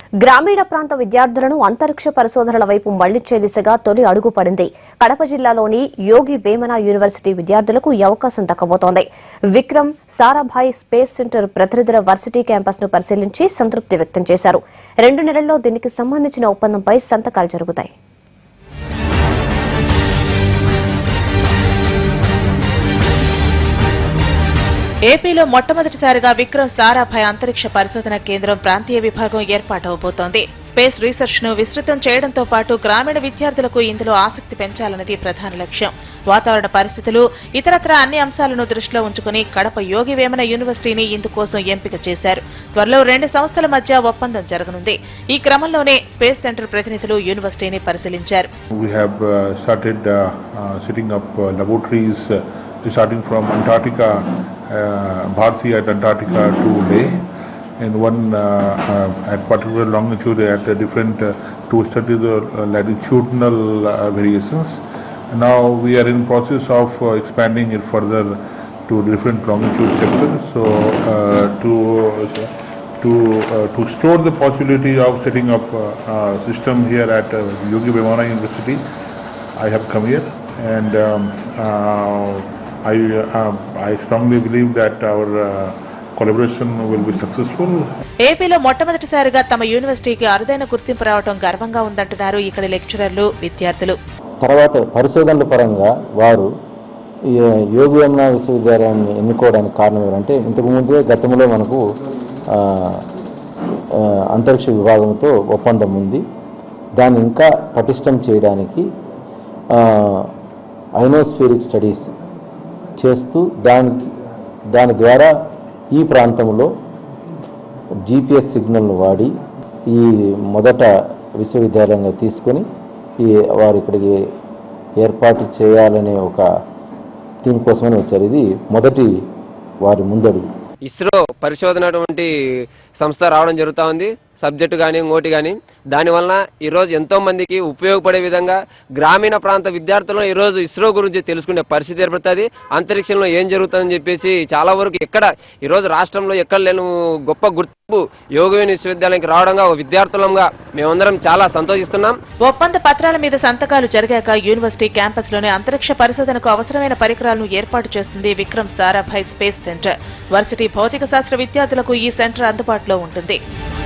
గ్రామీణ ప్రాంత విద్యార్థులను అంతరిక్ష పరిశోధనల వైపు మళ్లించే దిశగా తొలి అడుగు పడింది కడప జిల్లాలోని యోగి వేమన యూనివర్సిటీ విద్యార్థులకు ఈ అవకాశం దక్కబోతోంది విక్రమ్ సారాభాయ్ స్పేస్ సెంటర్ ప్రతినిధుల వర్సిటీ క్యాంపస్ ను పరిశీలించి సంతృప్తి వ్యక్తం చేశారు రెండు నెలల్లో దీనికి సంబంధించిన ఒప్పందంపై సంతకాలు జరుగుతాయి ఏపీలో మొట్టమొదటిసారిగా విక్రమ్ సారాభాయ్ అంతరిక్ష పరిశోధన కేంద్రం ప్రాంతీయ విభాగం ఏర్పాటవబోతోంది స్పేస్ రీసెర్చ్ ను విస్తృతం చేయడంతో పాటు గ్రామీణ విద్యార్థులకు ఇందులో ఆసక్తి పెంచాలన్నది ప్రధాన లక్ష్యం వాతావరణ పరిస్థితులు ఇతరత్ర అన్ని అంశాలను దృష్టిలో ఉంచుకుని కడప యోగి వేమన యూనివర్సిటీని ఇందుకోసం ఎంపిక చేశారు త్వరలో రెండు సంస్థల మధ్య ఒప్పందం జరగనుంది ఈ క్రమంలోనే స్పేస్ సెంటర్ ప్రతినిధులు యూనివర్సిటీని పరిశీలించారు We have uh, started uh, uh, setting up uh, laboratories uh, starting from Antarctica, uh, Bharti at Antarctica to Leh, and one uh, uh, at particular longitude at a different uh, to study the uh, latitudinal uh, variations. Now we are in process of uh, expanding it further to different longitude sectors. So uh, to to uh, to explore the possibility of setting up uh, a system here at uh, Yogi Vemana University, I have come here and um, uh, I uh, I strongly believe that our uh, collaboration will be successful. ఏపీలో మొట్టమొదటిసారిగా తమ యూనివర్సిటీకి అరుదైన గుర్తింపు రావడం గర్వంగా ఉందంటున్నారు ఇక్కడి లెక్చరర్లు విద్యార్థులు తర్వాత పరిశోధనల పరంగా వారు ఈ యోగి వేమన విశ్వవిద్యాలయాన్ని ఎన్నుకోవడానికి కారణం ఏంటంటే ఇంతకుముందే గతంలో మనకు ఆ, ఆ, అంతరిక్ష విభాగంతో ఒప్పందం ఉంది దాన్ని ఇంకా పటిష్టం చేయడానికి ఐనోస్ఫిరిక్ స్టడీస్ చేస్తూ దానికి దాని ద్వారా ఈ ప్రాంతంలో జీపీఎస్ సిగ్నల్ను వాడి ఈ మొదట విశ్వవిద్యాలయంగా తీసుకొని ఈ వారు ఇక్కడికి ఏర్పాటు చేయాలనే ఒక దీనికోసమని వచ్చారు ఇది మొదటి వారి ముందడుగు ఇస్రో పరిశోధన అటువంటి సంస్థ రావడం జరుగుతూ ఉంది సబ్జెక్టు కానీ ఇంకోటి కానీ దానివలన ఈరోజు ఎంతో మందికి ఉపయోగపడే విధంగా గ్రామీణ ప్రాంత విద్యార్థులను ఈరోజు ఇస్రో గురించి తెలుసుకునే పరిస్థితి ఏర్పడుతుంది అంతరిక్షంలో ఏం జరుగుతుందని చెప్పేసి చాలా వరకు ఎక్కడ ఈరోజు రాష్ట్రంలో ఎక్కడ లేని గొప్ప గుర్తింపు యోగవేణి విశ్వవిద్యాలయానికి రావడంగా ఒక విద్యార్థులంగా మేమందరం చాలా సంతోషిస్తున్నాం ఒప్పంద పత్రాల మీద సంతకాలు జరిగాక యూనివర్సిటీ క్యాంపస్ లోని అంతరిక్ష పరిశోధనకు అవసరమైన పరికరాలను ఏర్పాటు చేస్తుంది Vikram Sarabhai space centre varsity భౌతిక శాస్త్ర విద్యార్థులకు ఈ సెంటర్ అందుబాటులో ఉంటుంది